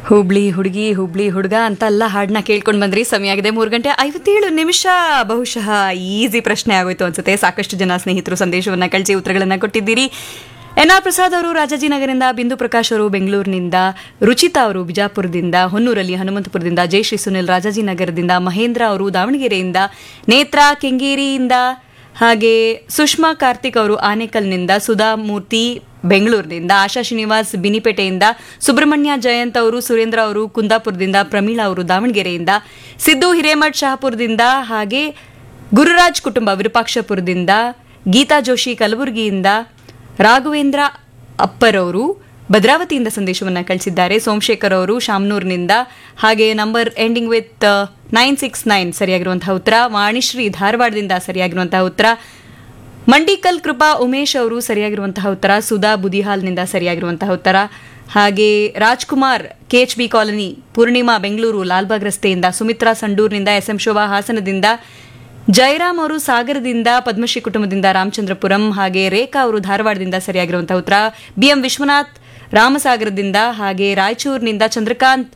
ಹುಬ್ಳಿ ಹುಡುಗಿ ಹುಬ್ಳಿ ಹುಡುಗ ಅಂತ ಎಲ್ಲ ಹಾಡನ್ನ ಕೇಳ್ಕೊಂಡು ಬಂದ್ರಿ ಸಮಯ ಆಗಿದೆ ಮೂರು ಗಂಟೆ ಐವತ್ತೇಳು ನಿಮಿಷ ಬಹುಶಃ ಈಸಿ ಪ್ರಶ್ನೆ ಆಗೋಯ್ತು ಅನ್ಸುತ್ತೆ ಸಾಕಷ್ಟು ಜನ ಸ್ನೇಹಿತರು ಸಂದೇಶವನ್ನ ಕಳಿಸಿ ಉತ್ತರಗಳನ್ನ ಕೊಟ್ಟಿದ್ದೀರಿ ಎನ್ ಆರ್ ಪ್ರಸಾದ್ ಅವರು ರಾಜಾಜಿನಗರದಿಂದ ಬಿಂದು ಪ್ರಕಾಶ್ ಅವರು ಬೆಂಗಳೂರಿನಿಂದ ರುಚಿತಾ ಅವರು ಬಿಜಾಪುರದಿಂದ ಹೊನ್ನೂರಲ್ಲಿ ಹನುಮಂತಪುರದಿಂದ ಜಯಶ್ರೀ ಸುನಿಲ್ ರಾಜಾಜಿನಗರದಿಂದ ಮಹೇಂದ್ರ ಅವರು ದಾವಣಗೆರೆಯಿಂದ ನೇತ್ರಾ ಕೆಂಗೇರಿಯಿಂದ ಹಾಗೆ ಸುಷ್ಮಾ ಕಾರ್ತಿಕ್ ಅವರು ಆನೇಕಲ್ನಿಂದ ಸುಧಾಮೂರ್ತಿ ಬೆಂಗಳೂರಿನಿಂದ ಆಶಾ ಶ್ರೀನಿವಾಸ್ ಬಿನಿಪೇಟೆಯಿಂದ ಸುಬ್ರಹ್ಮಣ್ಯ ಜಯಂತ್ ಅವರು ಸುರೇಂದ್ರ ಅವರು ಕುಂದಾಪುರದಿಂದ ಪ್ರಮೀಳಾ ಅವರು ದಾವಣಗೆರೆಯಿಂದ ಸಿದ್ದು ಹಿರೇಮಠ್ ಶಹಾಪುರದಿಂದ ಹಾಗೆ ಗುರುರಾಜ್ ಕುಟುಂಬ ವಿರೂಪಾಕ್ಷಪುರದಿಂದ ಗೀತಾ ಜೋಶಿ ಕಲಬುರಗಿಯಿಂದ ರಾಘವೇಂದ್ರ ಅಪ್ಪರವರು ಭದ್ರಾವತಿಯಿಂದ ಸಂದೇಶವನ್ನ ಕಳಿಸಿದ್ದಾರೆ ಸೋಮಶೇಖರ್ ಅವರು ಶಾಮನೂರಿನಿಂದ ಹಾಗೆ number ending with nine six nine ಸರಿಯಾಗಿರುವಂತಹ ಉತ್ತರ ವಾಣಿಶ್ರೀ ಧಾರವಾಡದಿಂದ ಸರಿಯಾಗಿರುವಂತಹ ಉತ್ತರ ಮಂಡಿಕಲ್ ಕೃಪಾ ಉಮೇಶ್ ಅವರು ಸರಿಯಾಗಿರುವಂತಹ ಉತ್ತರ ಸುಧಾ ಬುದಿಹಾಲ್ನಿಂದ ಸರಿಯಾಗಿರುವಂತಹ ಉತ್ತರ ಹಾಗೆ Rajkumar KH B colony Poornima Bengaluru Lalbagh ರಸ್ತೆಯಿಂದ ಸುಮಿತ್ರಾ ಸಂಡೂರ್ನಿಂದ ಎಸ್ ಎಂ ಶೋಭಾ ಹಾಸನದಿಂದ ಜಯರಾಮ್ ಅವರು ಸಾಗರದಿಂದ ಪದ್ಮಶ್ರೀ ಕುಟುಂಬದಿಂದ ರಾಮಚಂದ್ರಪುರಂ ಹಾಗೆ ರೇಖಾ ಅವರು ಧಾರವಾಡದಿಂದ ಸರಿಯಾಗಿರುವಂತಹ ಉತ್ತರ ಬಿಎಂ ವಿಶ್ವನಾಥ್ ರಾಮಸಾಗರದಿಂದ ಹಾಗೆ ರಾಯಚೂರಿನಿಂದ ಚಂದ್ರಕಾಂತ್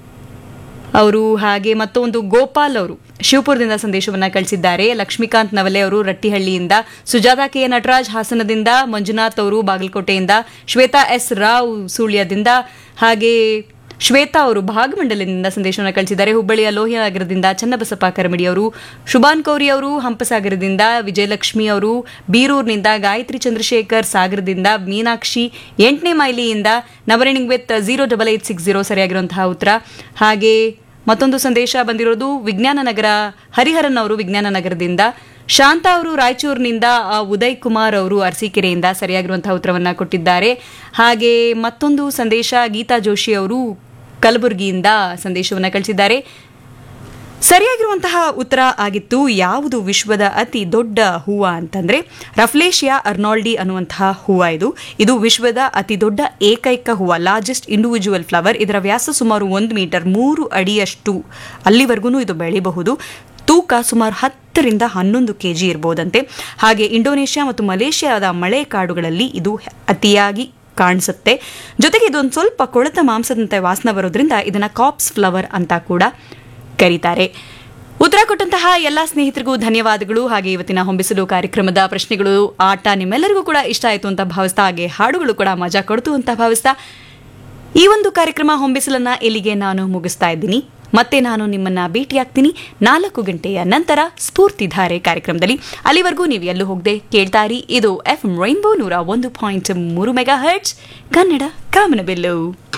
ಅವರು ಹಾಗೆ ಮತ್ತೊಂದು ಗೋಪಾಲ್ ಅವರು ಶಿವಪುರದಿಂದ ಸಂದೇಶವನ್ನ ಕಳಿಸಿದ್ದಾರೆ ಲಕ್ಷ್ಮೀಕಾಂತ್ ನವಲೆ ಅವರು ರಟ್ಟಿಹಳ್ಳಿಯಿಂದ ಸುಜಾತಾ ಕೆ ನಟರಾಜ್ ಹಾಸನದಿಂದ ಮಂಜುನಾಥ್ ಅವರು ಬಾಗಲಕೋಟೆಯಿಂದ ಶ್ವೇತಾ ಎಸ್ ರಾವ್ ಸುಳ್ಯದಿಂದ ಹಾಗೆ ಶ್ವೇತಾ ಅವರು ಭಾಗಮಂಡಲದಿಂದ ಸಂದೇಶವನ್ನು ಕಳಿಸಿದ್ದಾರೆ ಹುಬ್ಬಳ್ಳಿಯ ಲೋಹಿಯಾನಗರದಿಂದ ಚನ್ನಬಸಪ್ಪ ಕರಮಡಿ ಅವರು ಶುಭಾನ್ ಕೌರಿ ಅವರು ಹಂಪಸಾಗರದಿಂದ ವಿಜಯಲಕ್ಷ್ಮಿ ಅವರು ಬೀರೂರಿನಿಂದ ಗಾಯತ್ರಿ ಚಂದ್ರಶೇಖರ್ ಸಾಗರದಿಂದ ಮೀನಾಕ್ಷಿ ಎಂಟನೇ ಮೈಲಿಯಿಂದ number ending with zero double eight six zero ಸರಿಯಾಗಿರುವಂತಹ ಉತ್ತರ ಹಾಗೆ ಮತ್ತೊಂದು ಸಂದೇಶ ಬಂದಿರೋದು ವಿಜ್ಞಾನ ನಗರ ಹರಿಹರನ್ ಅವರು ವಿಜ್ಞಾನ ನಗರದಿಂದ ಶಾಂತ ಅವರು ರಾಯಚೂರಿನಿಂದ ಆ, ಉದಯ್ ಕುಮಾರ್ ಅವರು ಅರಸೀಕೆರೆಯಿಂದ ಸರಿಯಾಗಿರುವಂತಹ ಉತ್ತರವನ್ನ ಕೊಟ್ಟಿದ್ದಾರೆ ಹಾಗೆ ಮತ್ತೊಂದು ಸಂದೇಶ ಗೀತಾ ಜೋಶಿ ಅವರು ಕಲಬುರಗಿಯಿಂದ ಸಂದೇಶವನ್ನ ಕಳಿಸಿದ್ದಾರೆ ಸರಿಯಾಗಿರುವಂತಹ ಉತ್ತರ ಆಗಿತ್ತು ಯಾವುದು ವಿಶ್ವದ ಅತಿ ದೊಡ್ಡ ಹೂವ ಅಂತಂದ್ರೆ ರಫ್ಲೇಶಿಯಾ ಅರ್ನಾಲ್ಡಿ ಅನ್ನುವಂತಹ ಹೂವ ಇದು ಇದು ವಿಶ್ವದ ಅತಿ ದೊಡ್ಡ ಏಕೈಕ ಹೂವ ಲಾರ್ಜೆಸ್ಟ್ ಇಂಡಿವಿಜುವಲ್ ಫ್ಲವರ್ ಇದರ ವ್ಯಾಸ ಸುಮಾರು ಒಂದು ಮೀಟರ್ ಮೂರು ಅಡಿಯಷ್ಟು ಅಲ್ಲಿವರೆಗೂ ಇದು ಬೆಳೆಯಬಹುದು ತೂಕ ಸುಮಾರು ಹತ್ತರಿಂದ ಹನ್ನೊಂದು ಕೆಜಿ ಇರಬಹುದಂತೆ ಹಾಗೆ ಇಂಡೋನೇಷ್ಯಾ ಮತ್ತು ಮಲೇಷ್ಯಾದ ಮಳೆ ಕಾಡುಗಳಲ್ಲಿ ಇದು ಅತಿಯಾಗಿ ಕಾಣಿಸುತ್ತೆ ಜೊತೆಗೆ ಇದೊಂದು ಸ್ವಲ್ಪ ಕೊಳೆತ ಮಾಂಸದಂತೆ ವಾಸನೆ ಬರೋದ್ರಿಂದ ಇದನ್ನ ಕಾಪ್ಸ್ ಫ್ಲವರ್ ಅಂತ ಕೂಡ ಕರೀತಾರೆ ಉತ್ತರ ಕೊಟ್ಟಂತಹ ಎಲ್ಲ ಸ್ನೇಹಿತರಿಗೂ ಧನ್ಯವಾದಗಳು ಹಾಗೆ ಇವತ್ತಿನ ಹೊಂಬಿಸಲು ಕಾರ್ಯಕ್ರಮದ ಪ್ರಶ್ನೆಗಳು ಆಟ ನಿಮ್ಮೆಲ್ಲರಿಗೂ ಕೂಡ ಇಷ್ಟ ಆಯಿತು ಅಂತ ಭಾವಿಸ್ತಾ ಹಾಗೆ ಹಾಡುಗಳು ಕೂಡ ಮಜಾ ಕೊಡ್ತು ಅಂತ ಭಾವಿಸ್ತಾ ಈ ಒಂದು ಕಾರ್ಯಕ್ರಮ ಹೊಂಬಿಸಲನ್ನ ಇಲ್ಲಿಗೆ ನಾನು ಮುಗಿಸ್ತಾ ಇದ್ದೀನಿ ಮತ್ತೆ ನಾನು ನಿಮ್ಮನ್ನ ಭೇಟಿಯಾಗ್ತೀನಿ ನಾಲ್ಕು ಗಂಟೆಯ ನಂತರ ಸ್ಫೂರ್ತಿಧಾರೆ ಕಾರ್ಯಕ್ರಮದಲ್ಲಿ ಅಲ್ಲಿವರೆಗೂ ನೀವು ಎಲ್ಲೂ ಹೋಗದೆ ಕೇಳ್ತಾ ಇರಿ ಇದು ಎಫ್ ರೈನ್ಬೋ ನೂರ ಒಂದು ಪಾಯಿಂಟ್ ಮೂರು ಮೆಗಾ ಹರ್ಟ್ಸ್ ಕನ್ನಡ ಕಾಮನಬಿಲ್ಲು